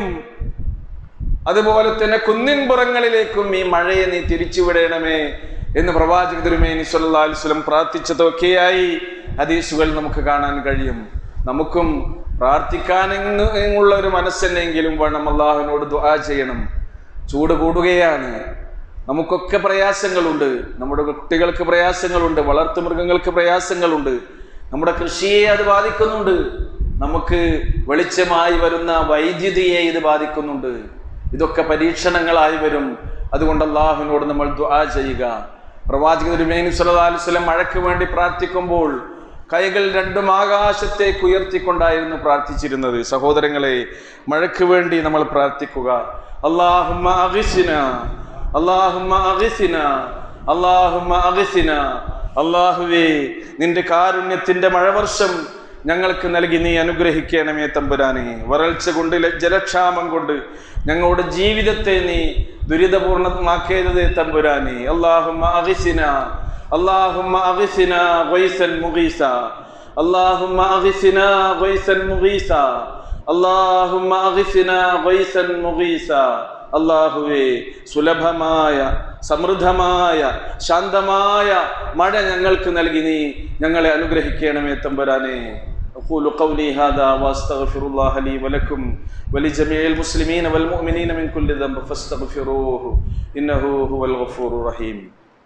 അതുപോലെ തന്നെ കുന്നിൻപുറങ്ങളിലേക്കും ഈ മഴയെ നീ തിരിച്ചുവിടണമേ എന്ന് പ്രവാചക തിരുമേനി സല്ലല്ലാഹു അലൈഹി വസല്ലം പ്രാർത്ഥിച്ചതൊക്കെയായി ഹദീസുകൾ നമുക്ക് കാണാൻ കഴിയും നമുക്കും പ്രാർത്ഥിക്കാനുള്ള ഒരു മനസ്സെന്നെങ്കിലും വേണം അള്ളാഹുവിനോട് ദുആ ചെയ്യണം ചൂട് കൂടുകയാണ് നമുക്കൊക്കെ പ്രയാസങ്ങളുണ്ട് നമ്മുടെ കുട്ടികൾക്ക് പ്രയാസങ്ങളുണ്ട് വളർത്തു മൃഗങ്ങൾക്ക് പ്രയാസങ്ങളുണ്ട് നമ്മുടെ കൃഷിയെ അത് ബാധിക്കുന്നുണ്ട് നമുക്ക് വെളിച്ചമായി വരുന്ന വൈദ്യുതിയെ ഇത് ബാധിക്കുന്നുണ്ട് ഇതൊക്കെ പരീക്ഷണങ്ങളായി വരും അതുകൊണ്ട് അള്ളാഹുവിനോട് നമ്മൾ ദുആ ചെയ്യുക പ്രവാചക തിരുമേനി സല്ലല്ലാഹു അലൈഹി വസല്ലം മഴയ്ക്ക് വേണ്ടി പ്രാർത്ഥിക്കുമ്പോൾ കൈകൾ രണ്ടും ആകാശത്തേക്ക് ഉയർത്തിക്കൊണ്ടായിരുന്നു പ്രാർത്ഥിച്ചിരുന്നത് സഹോദരങ്ങളെ മഴയ്ക്ക് വേണ്ടി നമ്മൾ പ്രാർത്ഥിക്കുക അള്ളാഹുമ്മ അഗിസിന അള്ളാഹുമ്മ അഗിസിന അള്ളാഹുമ്മ അഗിസിന അള്ളാഹുവേ നിന്റെ കാരുണ്യത്തിന്റെ മഴവർഷം ഞങ്ങൾക്ക് നൽകി നീ അനുഗ്രഹിക്കണമേ തമ്പുരാനെ വരൾച്ച കൊണ്ട് ല- ജലക്ഷാമം കൊണ്ട് ഞങ്ങളുടെ ജീവിതത്തെ നീ ദുരിതപൂർണമാക്കരുത് തമ്പുരാനെ അള്ളാഹുമ്മ അഗിസിന അള്ളാഹുമ്മ അഗിസിന ഗൈസൻ മുഗീസ അള്ളാഹുമ്മ അഗിസിന ഗൈസൻ മുഗീസ അള്ളാഹുമ്മ അഗിസിന ഗൈസൻ മുഗീസ അള്ളാഹുവേ സുലഭമായ സമൃദ്ധമായ ശാന്തമായ മഴ ഞങ്ങൾക്ക് നൽകി നീ ഞങ്ങളെ അനുഗ്രഹിക്കണമേ തമ്പുരാനെ أقول قولي هذا وأستغفر الله لي ولكم ولجميع المسلمين والمؤمنين من كل ذنب فاستغفروه إنه هو الغفور الرحيم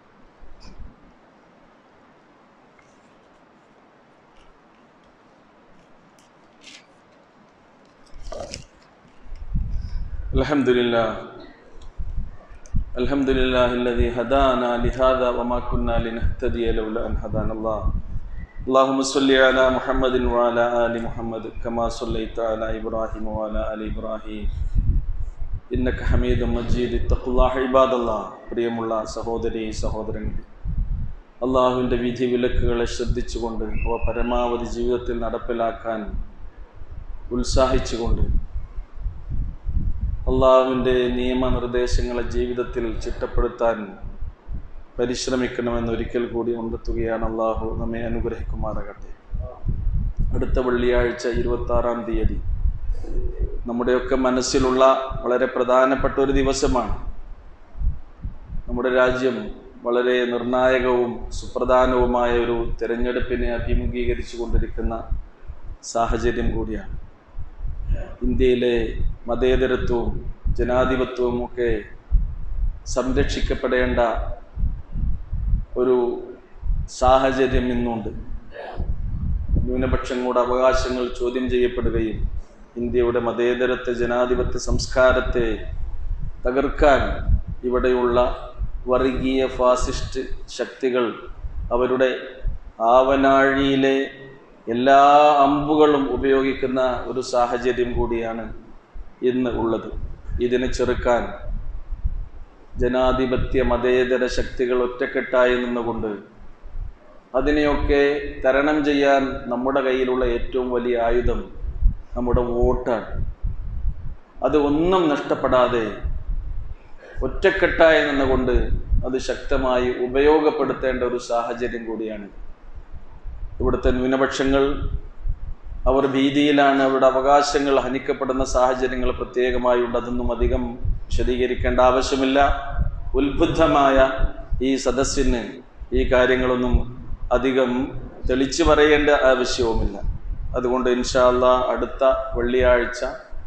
الحمد لله الحمد لله الذي هدانا لهذا وما كنا لنهتدي لولا أن هدانا الله اللهم صل على محمد وعلى آل محمد كما صليت على إبراهيم وعلى آل إبراهيم إنك حميد مجيد اتقوا الله عباد الله പ്രിയമുള്ള സഹോദരി സഹോദരങ്ങൾ അള്ളാഹുവിൻ്റെ വിധി വിലക്കുകളെ ശ്രദ്ധിച്ചുകൊണ്ട് അവ പരമാവധി ജീവിതത്തിൽ നടപ്പിലാക്കാൻ ഉത്സാഹിച്ചുകൊണ്ട് അള്ളാഹുവിൻ്റെ നിയമനിർദ്ദേശങ്ങളെ ജീവിതത്തിൽ ചിട്ടപ്പെടുത്താൻ പരിശ്രമിക്കണമെന്ന് ഒരിക്കൽ കൂടി ഉണർത്തുകയാണ് അള്ളാഹു നമ്മെ അനുഗ്രഹിക്കുമാറാകട്ടെ അടുത്ത വെള്ളിയാഴ്ച ഇരുപത്തി ആറാം തീയതി നമ്മുടെയൊക്കെ മനസ്സിലുള്ള വളരെ പ്രധാനപ്പെട്ട ഒരു ദിവസമാണ് നമ്മുടെ രാജ്യം വളരെ നിർണായകവും സുപ്രധാനവുമായ ഒരു തെരഞ്ഞെടുപ്പിനെ അഭിമുഖീകരിച്ചു കൊണ്ടിരിക്കുന്ന സാഹചര്യം കൂടിയാണ് ഇന്ത്യയിലെ മതേതരത്വവും ജനാധിപത്യവും ഒക്കെ സംരക്ഷിക്കപ്പെടേണ്ട ഒരു സാഹചര്യം ഇന്നുണ്ട് ന്യൂനപക്ഷങ്ങളുടെ അവകാശങ്ങൾ ചോദ്യം ചെയ്യപ്പെടുകയും ഇന്ത്യയുടെ മതേതരത്വ ജനാധിപത്യ സംസ്കാരത്തെ തകർക്കാൻ ഇവിടെയുള്ള വർഗീയ ഫാസിസ്റ്റ് ശക്തികൾ അവരുടെ ആവനാഴിയിലെ എല്ലാ അമ്പുകളും ഉപയോഗിക്കുന്ന ഒരു സാഹചര്യം കൂടിയാണ് ഇന്ന് ഉള്ളത് ഇതിനെ ചെറുക്കാൻ ജനാധിപത്യ മതേതര ശക്തികൾ ഒറ്റക്കെട്ടായി നിന്നുകൊണ്ട് അതിനെയൊക്കെ തരണം ചെയ്യാൻ നമ്മുടെ കയ്യിലുള്ള ഏറ്റവും വലിയ ആയുധം നമ്മുടെ വോട്ടാണ് അത് ഒന്നും നഷ്ടപ്പെടാതെ ഒറ്റക്കെട്ടായി നിന്നുകൊണ്ട് അത് ശക്തമായി ഉപയോഗപ്പെടുത്തേണ്ട ഒരു സാഹചര്യം കൂടിയാണ് ഇവിടുത്തെ ന്യൂനപക്ഷങ്ങൾ അവർ ഭീതിയിലാണ് അവരുടെ അവകാശങ്ങൾ ഹനിക്കപ്പെടുന്ന സാഹചര്യങ്ങൾ പ്രത്യേകമായി ഉണ്ട് അതൊന്നും അധികം വിശദീകരിക്കേണ്ട ആവശ്യമില്ല ഉത്ബുദ്ധമായ ഈ സദസ്സിന് ഈ കാര്യങ്ങളൊന്നും അധികം തെളിച്ചു പറയേണ്ട ആവശ്യവുമില്ല അതുകൊണ്ട് ഇൻഷാല്ല അടുത്ത വെള്ളിയാഴ്ച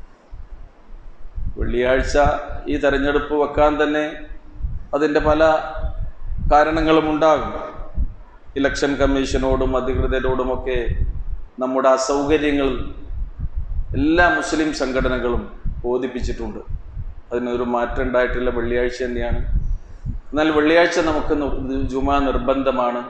വെള്ളിയാഴ്ച ഈ തെരഞ്ഞെടുപ്പ് വെക്കാൻ തന്നെ അതിൻ്റെ പല കാരണങ്ങളും ഉണ്ടാകും ഇലക്ഷൻ കമ്മീഷനോടും അധികൃതരോടുമൊക്കെ നമ്മുടെ അസൗകര്യങ്ങൾ എല്ലാ മുസ്ലിം സംഘടനകളും ബോധിപ്പിച്ചിട്ടുണ്ട് അതിനൊരു മാറ്റം ഉണ്ടായിട്ടില്ല വെള്ളിയാഴ്ച തന്നെയാണ് എന്നാൽ വെള്ളിയാഴ്ച നമുക്ക് നി- ജുമാ നിർബന്ധമാണ്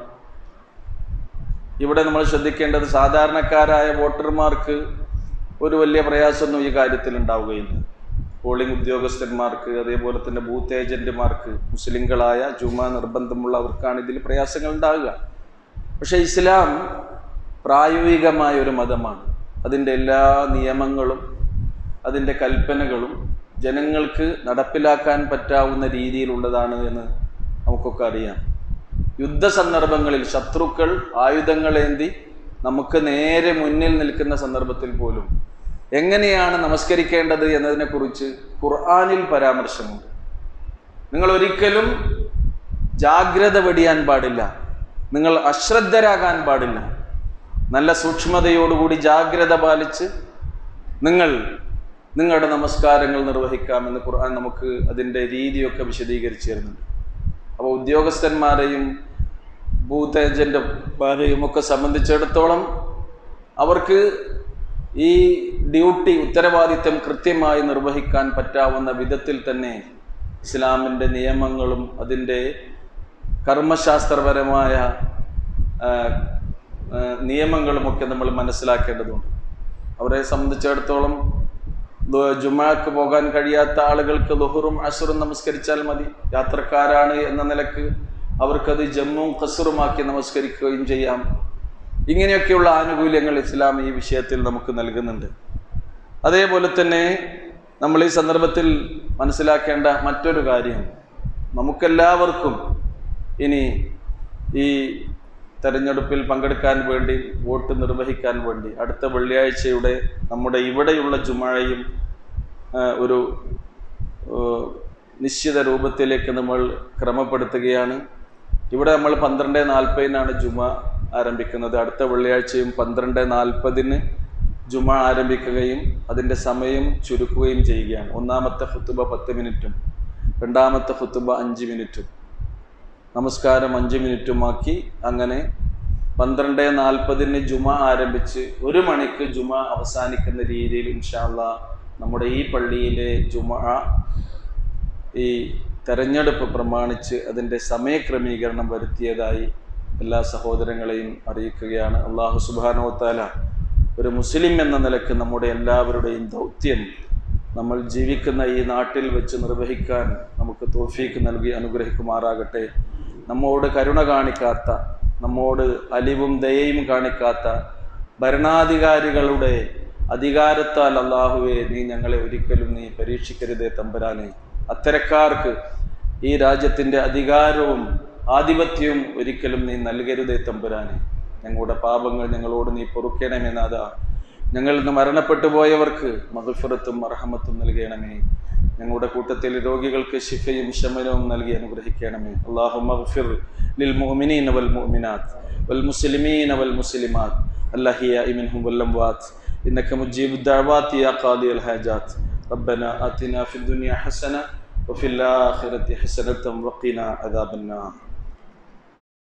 ഇവിടെ നമ്മൾ ശ്രദ്ധിക്കേണ്ടത് സാധാരണക്കാരായ വോട്ടർമാർക്ക് ഒരു വലിയ പ്രയാസമൊന്നും ഈ കാര്യത്തിൽ ഉണ്ടാവുകയില്ല പോളിംഗ് ഉദ്യോഗസ്ഥന്മാർക്ക് അതേപോലെ തന്നെ ബൂത്ത് ഏജന്റുമാർക്ക് മുസ്ലിങ്ങളായ ജുമാ നിർബന്ധമുള്ളവർക്കാണ് ഇതിൽ പ്രയാസങ്ങൾ ഉണ്ടാവുക പക്ഷെ ഇസ്ലാം പ്രായോഗികമായ ഒരു മതമാണ് അതിൻ്റെ എല്ലാ നിയമങ്ങളും അതിൻ്റെ കൽപ്പനകളും ജനങ്ങൾക്ക് നടപ്പിലാക്കാൻ പറ്റാവുന്ന രീതിയിലുള്ളതാണ് എന്ന് നമുക്കൊക്കെ അറിയാം യുദ്ധ സന്ദർഭങ്ങളിൽ ശത്രുക്കൾ ആയുധങ്ങളേന്തി നമുക്ക് നേരെ മുന്നിൽ നിൽക്കുന്ന സന്ദർഭത്തിൽ പോലും എങ്ങനെയാണ് നമസ്കരിക്കേണ്ടത് എന്നതിനെക്കുറിച്ച് ഖുർആാനിൽ പരാമർശമുണ്ട് നിങ്ങൾ ഒരിക്കലും ജാഗ്രത വെടിയാൻ പാടില്ല നിങ്ങൾ അശ്രദ്ധരാകാൻ പാടില്ല നല്ല സൂക്ഷ്മതയോടുകൂടി ജാഗ്രത പാലിച്ച് നിങ്ങൾ നിങ്ങളുടെ നമസ്കാരങ്ങൾ നിർവഹിക്കാമെന്ന് ഖുർആൻ നമുക്ക് അതിൻ്റെ രീതിയൊക്കെ വിശദീകരിച്ചു തരുന്നുണ്ട് അപ്പോൾ ഉദ്യോഗസ്ഥന്മാരെയും ബൂത്ത് ഏജന്റുമാരെയും ഒക്കെ സംബന്ധിച്ചിടത്തോളം അവർക്ക് ഈ ഡ്യൂട്ടി ഉത്തരവാദിത്തം കൃത്യമായി നിർവഹിക്കാൻ പറ്റാവുന്ന വിധത്തിൽ തന്നെ ഇസ്ലാമിൻ്റെ നിയമങ്ങളും അതിൻ്റെ കർമ്മശാസ്ത്രപരമായ ആ, ആ, നിയമങ്ങളുമൊക്കെ നമ്മൾ മനസ്സിലാക്കേണ്ടതുണ്ട് അവരെ സംബന്ധിച്ചിടത്തോളം ദു- ജുമാക്ക് പോകാൻ കഴിയാത്ത ആളുകൾക്ക് ലുഹറും അസുറും നമസ്കരിച്ചാൽ മതി യാത്രക്കാരാണ് എന്ന നിലക്ക് അവർക്കത് ജമ്മും ഖസറുമാക്കി നമസ്കരിക്കുകയും ചെയ്യാം ഇങ്ങനെയൊക്കെയുള്ള ആനുകൂല്യങ്ങൾ ഇസ്ലാം ഈ വിഷയത്തിൽ നമുക്ക് നൽകുന്നുണ്ട് അതേപോലെ തന്നെ നമ്മൾ ഈ സന്ദർഭത്തിൽ മനസ്സിലാക്കേണ്ട മറ്റൊരു കാര്യം നമുക്കെല്ലാവർക്കും ഇനി ഈ തെരഞ്ഞെടുപ്പിൽ പങ്കെടുക്കാൻ വേണ്ടി വോട്ട് നിർവഹിക്കാൻ വേണ്ടി അടുത്ത വെള്ളിയാഴ്ചയുടെ നമ്മുടെ ഇവിടെയുള്ള ജുമഴയും ആ, ഒരു ആ, നിശ്ചിത രൂപത്തിലേക്ക് നമ്മൾ ക്രമപ്പെടുത്തുകയാണ് ഇവിടെ നമ്മൾ പന്ത്രണ്ട് നാൽപ്പതിനാണ് ജുമ ആരംഭിക്കുന്നത് അടുത്ത വെള്ളിയാഴ്ചയും പന്ത്രണ്ട് നാൽപ്പതിന് ജുമ ആരംഭിക്കുകയും അതിൻ്റെ സമയം ചുരുക്കുകയും ചെയ്യുകയാണ് ഒന്നാമത്തെ ഫുത്തുബ പത്ത് മിനിറ്റും രണ്ടാമത്തെ ഫുത്തുബ അഞ്ച് മിനിറ്റും നമസ്കാരം അഞ്ച് മിനിറ്റുമാക്കി അങ്ങനെ പന്ത്രണ്ട് നാൽപ്പതിന് ജുമ ആരംഭിച്ച് ഒരു മണിക്ക് ജുമ അവസാനിക്കുന്ന രീതിയിൽ ഇൻഷാല്ല നമ്മുടെ ഈ പള്ളിയിലെ ജുമ ഈ തെരഞ്ഞെടുപ്പ് പ്രമാണിച്ച് അതിൻ്റെ സമയക്രമീകരണം വരുത്തിയതായി എല്ലാ സഹോദരങ്ങളെയും അറിയിക്കുകയാണ് അള്ളാഹു സുബാനോത്താല ഒരു മുസ്ലിം എന്ന നിലക്ക് നമ്മുടെ എല്ലാവരുടെയും ദൗത്യം നമ്മൾ ജീവിക്കുന്ന ഈ നാട്ടിൽ വെച്ച് നിർവഹിക്കാൻ നമുക്ക് തോഫീക്ക് നൽകി അനുഗ്രഹിക്കുമാറാകട്ടെ നമ്മോട് കരുണ കാണിക്കാത്ത നമ്മോട് അലിവും ദയയും കാണിക്കാത്ത ഭരണാധികാരികളുടെ അധികാരത്താൽ അള്ളാഹുവെ നീ ഞങ്ങളെ ഒരിക്കലും നീ പരീക്ഷിക്കരുതേ തമ്പുരാനെ അത്തരക്കാർക്ക് ഈ രാജ്യത്തിൻ്റെ അധികാരവും ആധിപത്യവും ഒരിക്കലും നീ നൽകരുതേ തമ്പുരാനെ ഞങ്ങളുടെ പാപങ്ങൾ ഞങ്ങളോട് നീ പൊറുക്കണമെന്നാതാ ഞങ്ങൾ ഇന്ന് മരണപ്പെട്ടു പോയവർക്ക് മധുഫുറത്തും അർഹമത്തും നൽകണമേ ഞങ്ങളുടെ കൂട്ടത്തിൽ രോഗികൾക്ക് ശിഫയും ശമനവും നൽകി അനുഗ്രഹിക്കണമേ അള്ളാഹു മഗ്ഫിർ ലിൽ മുഅ്മിനീന വൽ മുഅ്മിനാത്ത് വൽ മുസ്ലിമീന വൽ മുസ്ലിമാത്ത് അല്ലഹിയ മിൻഹും വൽ അംവാത്ത് إنك مجيب الدعوات يا قاضي الحاجات ربنا آتنا في الدنيا حسنة وفي الآخرة حسنة وقنا عذاب النار